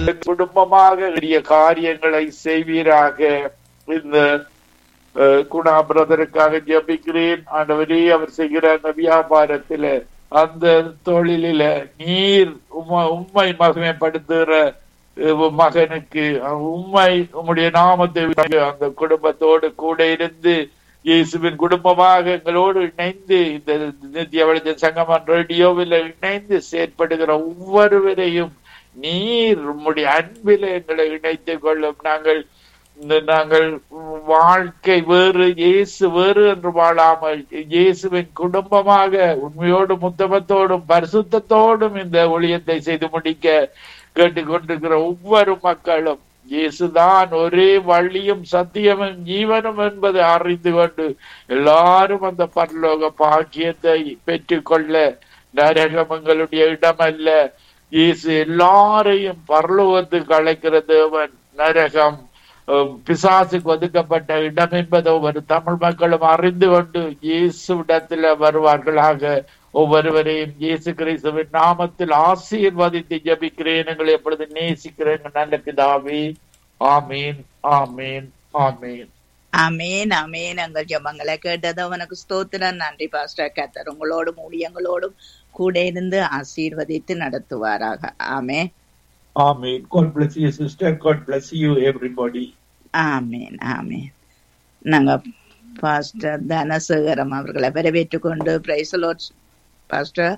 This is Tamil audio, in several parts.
குடும்பமாக பெரிய காரியங்களை செய்வீராக இந்த அஹ், குணா பிரதருக்காக ஜெபிக்கிறேன் ஆண்டவரே அவர் செய்கிற அந்த வியாபாரத்தில அந்த தொழிலில நீர் உம்ம- உம்மை மகிமைப்படுத்துகிற அஹ், மகனுக்கு அஹ், உம்மை உம்முடைய நாமத்தை விட்டு அந்த குடும்பத்தோடு கூட இருந்து இயேசுவின் குடும்பமாக எங்களோடு இணைந்து இந்த நித்திய வெளிச்ச சங்கமன் ரேடியோவில் இணைந்து செயற்படுகிற ஒவ்வொருவரையும் நீர் உம்முடைய அன்பில் எங்களை இணைத்துக் கொள்ளும் நாங்கள் இந்த நாங்கள் வாழ்க்கை வேறு இயேசு வேறு என்று வாழாமல் இயேசுவின் குடும்பமாக உண்மையோடும் முத்தமத்தோடும் பரிசுத்தத்தோடும் இந்த ஒளியத்தை செய்து முடிக்க கேட்டுக்கொண்டிருக்கிற ஒவ்வொரு மக்களும் இயேசுதான் ஒரே வழியும் சத்தியமும் ஜீவனும் என்பதை அறிந்து கொண்டு எல்லாரும் அந்த பரலோக பாக்கியத்தை பெற்றுக்கொள்ள நரகம் எங்களுடைய இடமல்ல இயேசு எல்லாரையும் பரலோகத்துக்கு அழைக்கிற தேவன் நரகம் அஹ், பிசாசுக்கு ஒதுக்கப்பட்ட இடம் என்பதை ஒவ்வொரு தமிழ் மக்களும் அறிந்து கொண்டு இயேசுவிடத்தில் வருவார்களாக ஒவ்வொருவரையும் இயேசு கிறிஸ்துவின் நாமத்தில் ஆசீர்வதித்து ஜபிக்கிறேன் எங்களை எப்பொழுது நேசிக்கிறேன் எங்கள் நல்ல பிதாவே ஆமீன் ஆமீன் ஆமீன் அமேன் அமேன் எங்கள் ஜெபங்களை கேட்டது உனக்கு ஸ்தோத்திரம் நன்றி பாஸ்டர் கத்தர் உங்களோடும் ஊழியங்களோடும் கூட இருந்து ஆசீர்வதித்து நடத்துவாராக ஆமே ஆமீன் God bless you sister God bless you everybody ஆமேன் ஆமேன் நாங்க பாஸ்டர் தனசேகரம் அவர்களை வரவேற்றுக் கொண்டு praise the Lord pastor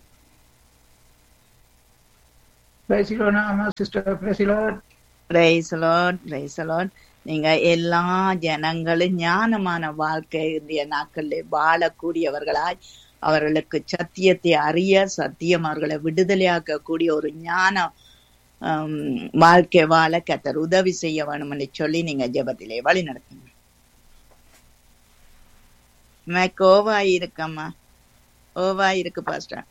Praise the Lord, ஆமா sister praise the Lord. Praise the Lord praise the Lord நீங்க எல்லா ஜனங்களும் ஞானமான வாழ்க்கை இந்த நாட்களில் வாழக்கூடியவர்களாய் அவர்களுக்கு சத்தியத்தை அறிய சத்தியம் அவர்களை விடுதலையாக்கக்கூடிய ஒரு ஞான ஆம், வாழ்க்கை வாழ கத்தர் உதவி செய்ய வேணும்னு சொல்லி நீங்க ஜெபத்திலே வழி நடத்துங்க மேக் ஓவாய் இருக்கம்மா ஓவாய் இருக்கு பாஸ்டர்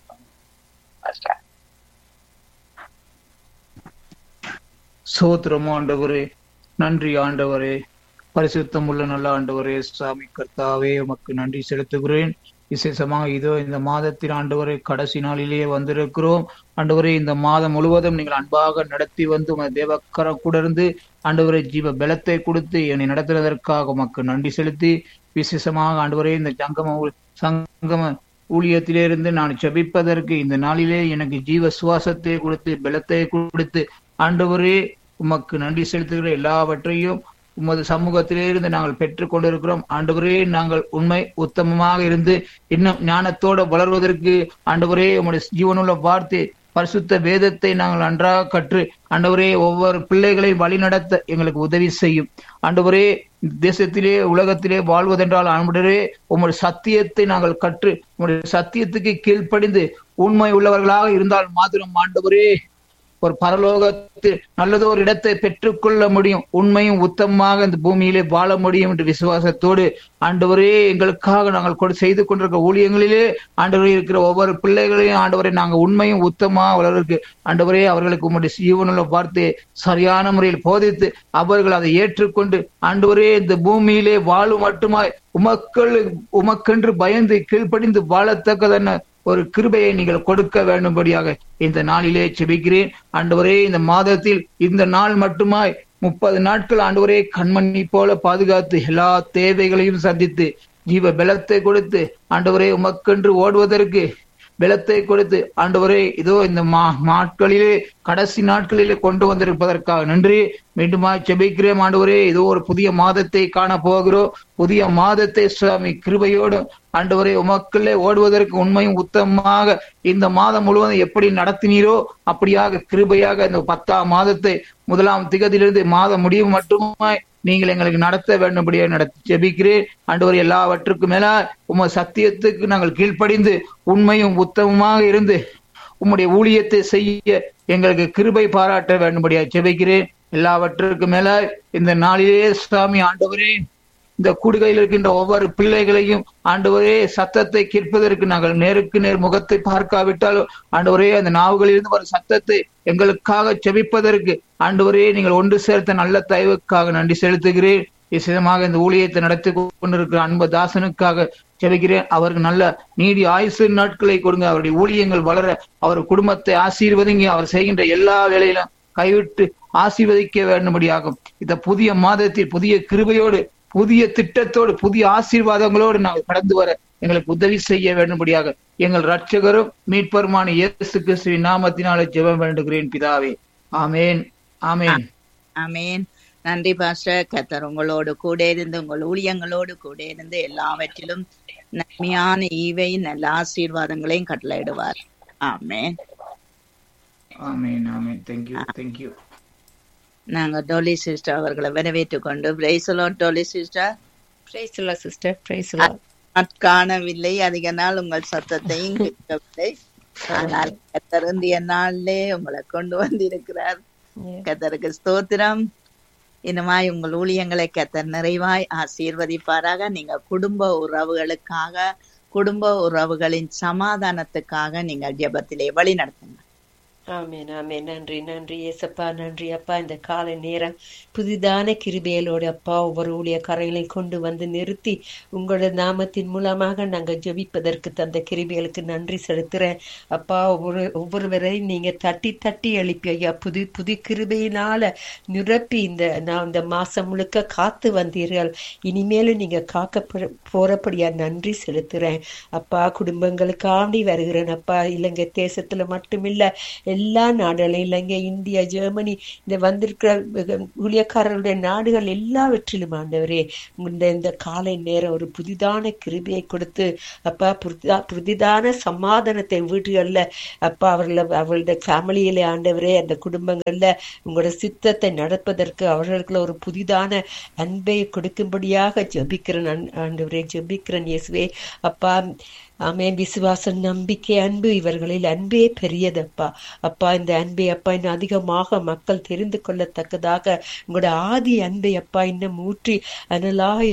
சோத்திரம் ஆண்டவரே நன்றி ஆண்டவரே பரிசுத்தம் உள்ள நல்ல ஆண்டவரே சாமி கர்த்தாவே உமக்கு நன்றி செலுத்துகிறேன் விசேஷமாக இதோ இந்த மாதத்தில் ஆண்டவரே கடைசி நாளிலேயே வந்திருக்கிறோம் ஆண்டவரே இந்த மாதம் முழுவதும் நீங்கள் அன்பாக நடத்தி வந்து உமது தேவக்கரம் கூட இருந்து ஆண்டவரே ஜீவ பலத்தை கொடுத்து என்னை நடத்துவதற்காக உமக்கு நன்றி செலுத்தி விசேஷமாக ஆண்டவரே இந்த சங்கம ஊ- சங்கம ஊழியத்திலிருந்து நான் ஜெபிப்பதற்கு இந்த நாளிலே எனக்கு ஜீவ சுவாசத்தை கொடுத்து பலத்தை கொடுத்து ஆண்டவரே உமக்கு நன்றி செலுத்துகிற எல்லாவற்றையும் உமது சமூகத்திலே இருந்து நாங்கள் பெற்றுக் கொண்டிருக்கிறோம் ஆண்டவரே நாங்கள் உண்மை உத்தமமாக இருந்து இன்னும் ஞானத்தோட வளர்வதற்கு ஆண்டவரே உம்முடைய ஜீவனுள்ள வார்த்தை பரிசுத்த வேதத்தை நாங்கள் நன்றாக கற்று ஆண்டவரே ஒவ்வொரு பிள்ளைகளையும் வழிநடத்த எங்களுக்கு உதவி செய்யும் ஆண்டவரே தேசத்திலே உலகத்திலே வாழ்வதென்றால் ஆண்டவரே உம்முடைய சத்தியத்தை நாங்கள் கற்று உம்முடைய சத்தியத்துக்கு கீழ்ப்படிந்து உண்மை உள்ளவர்களாக இருந்தால் மாத்திரம் ஆண்டவரே ஒரு பரலோகத்தில் நல்லதொரு இடத்தை பெற்றுக்கொள்ள முடியும் உண்மையும் உத்தமமாக இந்த பூமியிலே வாழ முடியும் என்று விசுவாசத்தோடு ஆண்டவரே எங்களுக்காக நாங்கள் கொடு- செய்து கொண்டிருக்கிற ஊழியங்களிலே ஆண்டவரே இருக்கிற ஒவ்வொரு பிள்ளைகளையும் ஆண்டவரே நாங்கள் உண்மையும் உத்தமமாக வளர்க்கு ஆண்டவரே அவர்களுக்கு உம்முடைய ஜீவனுள்ள வார்த்தையை சரியான முறையில் போதித்து அவர்கள் அதை ஏற்றுக்கொண்டு ஆண்டவரே இந்த பூமியிலே வாழும் மட்டுமாய் உமக்கள் உமக்கென்று பயந்து கீழ்ப்படிந்து வாழத்தக்கதென்ன ஒரு கிருபையை நீங்கள் கொடுக்க வேண்டும்படியாக இந்த நாளிலே செபிக்கிறேன் ஆண்டவரே இந்த மாதத்தில் இந்த நாள் மட்டுமாய் முப்பது நாட்கள் ஆண்டவரே கண்மணி போல பாதுகாத்து எல்லா தேவைகளையும் சந்தித்து ஜீவ பலத்தை கொடுத்து ஆண்டவரே உமக்கென்று ஓடுவதற்கு பலத்தை கொடுத்து ஆண்டவரே இதோ இந்த மா நாட்களிலே கடைசி நாட்களிலே கொண்டு வந்திருப்பதற்காக நன்றி மீண்டுமா செபிக்கிறேன் ஆண்டவரே இதோ ஒரு புதிய மாதத்தை காண போகிறோம் புதிய மாதத்தை சுவாமி கிருபையோடு ஆண்டவரே உமக்குள்ளே ஓடுவதற்கு உண்மையும் உத்தமமாக இந்த மாதம் முழுவதும் எப்படி நடத்தினீரோ அப்படியாக கிருபையாக இந்த பத்தாம் மாதத்தை முதலாம் திகதியிலிருந்து மாதம் முடிவு மட்டுமாய் நீங்கள் எங்களுக்கு நடத்த வேண்டும்படியாக நடத்தி ஜெபிக்கிறேன் ஆண்டவர் எல்லாவற்றுக்கும் மேல உம சத்தியத்துக்கு நாங்கள் கீழ்ப்படிந்து உண்மையும் உத்தமமாக இருந்து உம்முடைய ஊழியத்தை செய்ய எங்களுக்கு கிருபை பாராட்ட வேண்டும்படியாக ஜெபிக்கிறேன் எல்லாவற்றுக்கும் மேல இந்த நாளிலே சுவாமி ஆண்டவரே இந்த கூடுகையில் இருக்கின்ற ஒவ்வொரு பிள்ளைகளையும் ஆண்டவரே சத்தத்தை கேட்பதற்கு நாங்கள் நேருக்கு நேர் முகத்தை பார்க்காவிட்டாலும் ஆண்டவரே அந்த நாவுகளிலிருந்து ஒரு சத்தத்தை எங்களுக்காக செபிப்பதற்கு ஆண்டவரே நீங்கள் ஒன்று சேர்த்த நல்ல தயவுக்காக நன்றி செலுத்துகிறேன் விசேஷமாக இந்த ஊழியத்தை நடத்தி கொண்டிருக்கிற அன்பு தாசனுக்காக செபிக்கிறேன் அவருக்கு நல்ல நீடி ஆயுசு நாட்களை கொடுங்க அவருடைய ஊழியங்கள் வளர அவர் குடும்பத்தை ஆசீர்வதிங்க அவர் செய்கின்ற எல்லா வேலையிலும் கைவிட்டு ஆசீர்வதிக்க வேண்டும்படியாகும் இந்த புதிய மாதத்தில் புதிய கிருபையோடு புதிய திட்டத்தோடு புதிய ஆசீர்வாதங்களோடு நாங்கள் கடந்து வர எங்களுக்கு உதவி செய்ய வேண்டும்படியாக எங்கள் ரட்சகரும் மீட்பருமான இயேசு கிறிஸ்துவின் நாமத்தினாலே ஜெபம் வேண்டுகிறேன் பிதாவே ஆமேன் ஆமேன் ஆமேன் நன்றி பாஸ்டர் கத்தர் உங்களோடு கூட இருந்து உங்கள் ஊழியங்களோடு கூட இருந்து எல்லாவற்றிலும் நன்மையான ஈவையும் நல்ல ஆசீர்வாதங்களையும் கட்டளையிடுவார் ஆமேன் ஆமேன் ஆமேன் தேங்க்யூ தேங்க்யூ நாங்க டோலி சிஸ்டர் அவர்களை வரவேற்றுக் கொண்டு praise the Lord Dolly sister praise the Lord sister praise the Lord நான் காணவில்லை அதிக நாள் உங்கள் சத்தத்தையும் கேட்கவில்லை ஆனால் கத்தருந்திய நாளிலே உங்களை கொண்டு வந்திருக்கிறார் கத்தருக்கு ஸ்தோத்திரம் இனிமாய் உங்கள் ஊழியங்களை கத்தர் நிறைவாய் ஆசீர்வதிப்பாராக நீங்க குடும்ப உறவுகளுக்காக குடும்ப உறவுகளின் சமாதானத்துக்காக நீங்கள் ஜெபத்திலே வழி நடத்துங்க ஆமேன் ஆமேன் நன்றி நன்றி ஏசப்பா நன்றி அப்பா இந்த காலை நேரம் புதிதான கிருபைகளோடு அப்பா ஒவ்வொரு ஊழிய கரைகளையும் கொண்டு வந்து நிறுத்தி உங்களோட நாமத்தின் மூலமாக நாங்கள் ஜெபிப்பதற்கு தந்த கிருபைகளுக்கு நன்றி செலுத்துறேன் அப்பா ஒவ்வொரு ஒவ்வொருவரையும் நீங்க தட்டி தட்டி எழுப்பி ஐயா புது புது கிருபையினால நிரப்பி இந்த நான் இந்த மாசம் முழுக்க காத்து வந்தீர்கள் இனிமேலும் நீங்க காக்க போறபடியா நன்றி செலுத்துறேன் அப்பா குடும்பங்களுக்காண்டி வருகிறேன் அப்பா இலங்கை தேசத்துல மட்டுமில்ல எல்லா நாடுகளும் இலங்கை இந்தியா ஜெர்மனி இந்த வந்திருக்கிற ஊழியக்காரர்களுடைய நாடுகள் எல்லாவற்றிலும் ஆண்டவரே இந்த இந்த காலை நேரம் ஒரு புதிதான கிருபியை கொடுத்து அப்பா புதிதா புதிதான சமாதானத்தை வீடுகள்ல அப்பா அவர்கள அவர்களுடைய ஃபேமிலியில ஆண்டவரே அந்த குடும்பங்கள்ல உங்களோட சித்தத்தை நடப்பதற்கு அவர்களுக்குள்ள ஒரு புதிதான அன்பை கொடுக்கும்படியாக ஜபிக்கிறேன் ஆண்டவரே ஜபிக்கிறேன் இயேசுவே அப்பா ஆமேன் விசுவாசம் நம்பிக்கை அன்பு இவர்களில் அன்பே பெரியதப்பா அப்பா இந்த அன்பை அப்பா இன்னும் அதிகமாக மக்கள் தெரிந்து கொள்ளத்தக்கதாக உங்களோட ஆதி அன்பை அப்பா இன்னும் ஊற்றி அனலாய்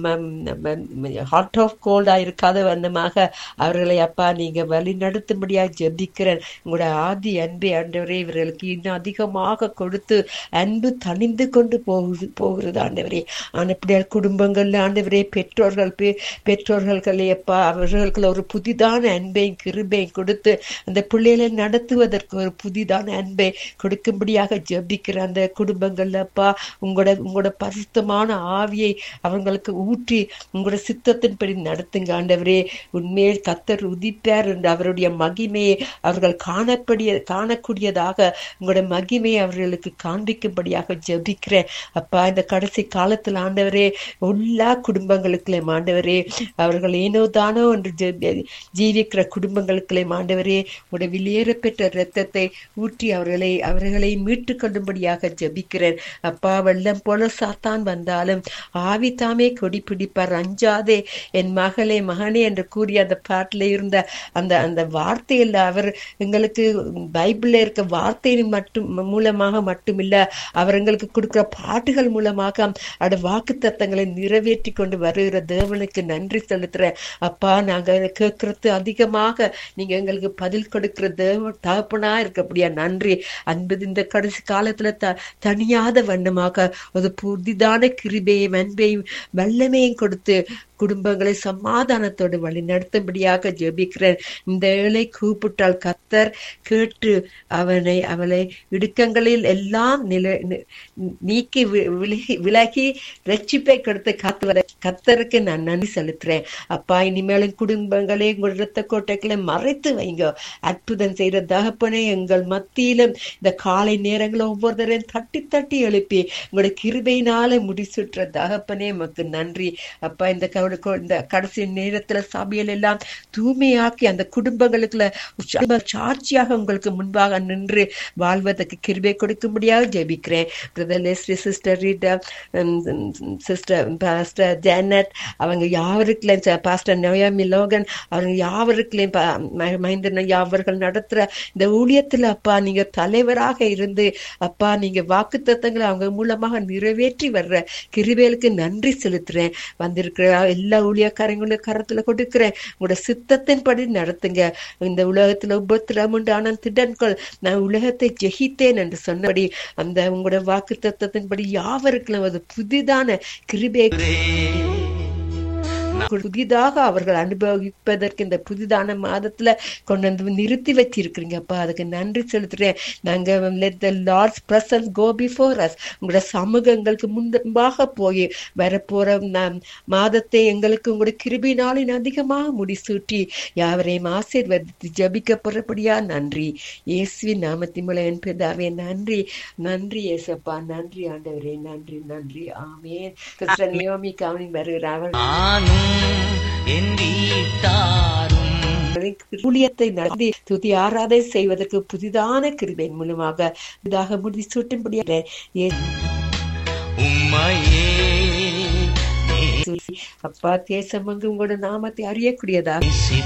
ஹார்ட் ஆஃப் கோல்டா இருக்காத வண்ணமாக அவர்களை அப்பா நீங்க வழி நடத்தும்படியாக ஜபிக்கிறேன் உங்களோட ஆதி அன்பை ஆண்டவரே இவர்களுக்கு இன்னும் அதிகமாக கொடுத்து அன்பு தணிந்து கொண்டு போகுது போகிறது ஆண்டவரே ஆனப்படியா குடும்பங்கள்ல ஆண்டவரே பெற்றோர்கள் பெற்றோர்களே அப்பா அவர்களுக்கு ஒரு புதிதான அன்பையும் கிருபையும் கொடுத்து அந்த பிள்ளைகளை நடத்துவதற்கு ஒரு புதிதான அன்பை கொடுக்கும்படியாக ஜபிக்கிற அந்த குடும்பங்கள்ல அப்பா உங்களோட உங்களோட பரிசுத்தமான ஆவியை அவங்களுக்கு ஊற்றி உங்களோட சித்தத்தின்படி நடத்துங்க ஆண்டவரே உண்மையில் கத்தர் உதிப்பார் என்று அவருடைய மகிமையை அவர்கள் காணப்படிய காணக்கூடியதாக உங்களோட மகிமையை அவர்களுக்கு காண்பிக்கும்படியாக ஜபிக்கிறேன் அப்பா இந்த கடைசி காலத்தில் ஆண்டவரே எல்லா குடும்பங்களுக்குள்ளே ஆண்டவரே அவர்கள் ஏனோ தானோ என்று ஜீவிக்கிற குடும்பங்களுக்குள்ளே ஆண்டவரே உடைய வெளியேற பெற்ற இரத்தத்தை ஊற்றி அவர்களை அவர்களை மீட்டு கொள்ளும்படியாக ஜபிக்கிறேன் அப்பா வெள்ளம் போல சாத்தான் வந்தாலும் ஆவி தாமே கொடி பிடிப்பார் அஞ்சாதே என் மகளே மகனே என்று கூறிய அந்த பாட்டில் இருந்த அந்த அந்த வார்த்தையில் அவர் எங்களுக்கு பைபிள்ல இருக்க வார்த்தையின் மட்டும் மூலமாக மட்டுமில்ல அவர் எங்களுக்கு கொடுக்கிற பாட்டுகள் மூலமாக அட வாக்கு தத்தங்களை நிறைவேற்றி கொண்டு வருகிற தேவனுக்கு நன்றி செலுத்துறேன் அப்பா நாங்க கேட்கறது அதிகமாக நீங்க எங்களுக்கு பதில் கொடுக்கிற தேவ தகப்பனா இருக்கபடியா நன்றி அன்பது இந்த கடைசி காலத்துல த தனியாத வண்ணமாக ஒரு புதிதான கிருபையும் அன்பையும் வல்லமையும் கொடுத்து குடும்பங்களை சமாதானத்தோடு வழி நடத்தும்படியாக ஜெபிக்கிறேன் இந்த ஏழை கூப்பிட்டால் கத்தர் கேட்டு அவனை அவளை இடுக்கங்களில் எல்லாம் நில நீக்கி விலகி விலகி ரட்சிப்பை கொடுத்து காத்து வர கத்தருக்கு நான் நன்றி செலுத்துறேன் அப்பா இனிமேலும் குடும்பங்களே உங்கள் இரத்த கோட்டைகளை மறைத்து வைங்க அற்புதம் செய்யற தகப்பனே எங்கள் மத்தியிலும் இந்த காலை நேரங்களை ஒவ்வொருத்தரையும் தட்டி தட்டி எழுப்பி உங்களுடைய கிருபையினால முடிசுற்ற தகப்பனே உமக்கு நன்றி அப்பா இந்த இந்த கடைசி நேரத்துல சபையில் எல்லாம் தூய்மையாக்கி அந்த குடும்பங்களுக்குள்ள சாட்சியாக உங்களுக்கு முன்பாக நின்று வாழ்வதற்கு கிருபை கொடுக்கும்படியாக ஜெபிக்கிறேன் brother Lesley sister Rita sister pastor Janet அவங்க யாவருக்குலையும் பாஸ்டர் நோயாமி லோகன் அவங்க யாவருக்குலையும் மஹேந்திரன் அவர்கள் நடத்துற இந்த ஊழியத்துல அப்பா நீங்க தலைவராக இருந்து அப்பா நீங்க வாக்கு தத்தங்களை அவங்க மூலமாக நிறைவேற்றி வர்ற கிருபேலுக்கு நன்றி செலுத்துறேன் வந்திருக்கிற எல்லா ஊழியக்காரங்களும் கரத்துல கொடுக்கிறேன் உங்களோட சித்தத்தின்படி நடத்துங்க இந்த உலகத்துல உபத்திரம் உண்டு ஆனால் திடன்கள் நான் உலகத்தை ஜெயித்தேன் என்று சொன்னபடி அந்த உங்களோட வாக்கு தத்தத்தின்படி யாவருக்கும் அது புதிதான கிருபே புதிதாக அவர்கள் அனுபவிப்பதற்கு இந்த புதிதான மாதத்துல கொண்டு வந்து நிறுத்தி வச்சிருக்கிறீங்கப்பா அதுக்கு நன்றி செலுத்துறேன் நாங்க let the Lord's presence go before us உங்களோட சமூகங்களுக்கு முன்பாக போய் வரப்போற நம் மாதத்தை எங்களுக்கு உங்களுடைய கிருபினாலின் அதிகமாக முடிசூட்டி யாவரையும் ஆசீர்வதித்து ஜபிக்க போறபடியா நன்றி இயேசுவின் நாமத்தின் மூலம் என் பிதாவே நன்றி நன்றி ஏசப்பா நன்றி ஆண்டவரே நன்றி நன்றி ஆமேன் கிறிஸ்டன் நியோமி கவனி வருகிறார் நானும் என் வீட்டாரும் ஊழியத்தை நடத்தி துதி ஆராதை செய்வதற்கு புதிதான கிருபையின் மூலமாக இதாக முடி சூட்டும்படியாக உம்மையே அப்பா தேசம் அங்கு உங்களோட நாமத்தை அறியக்கூடியதாக நேசித்து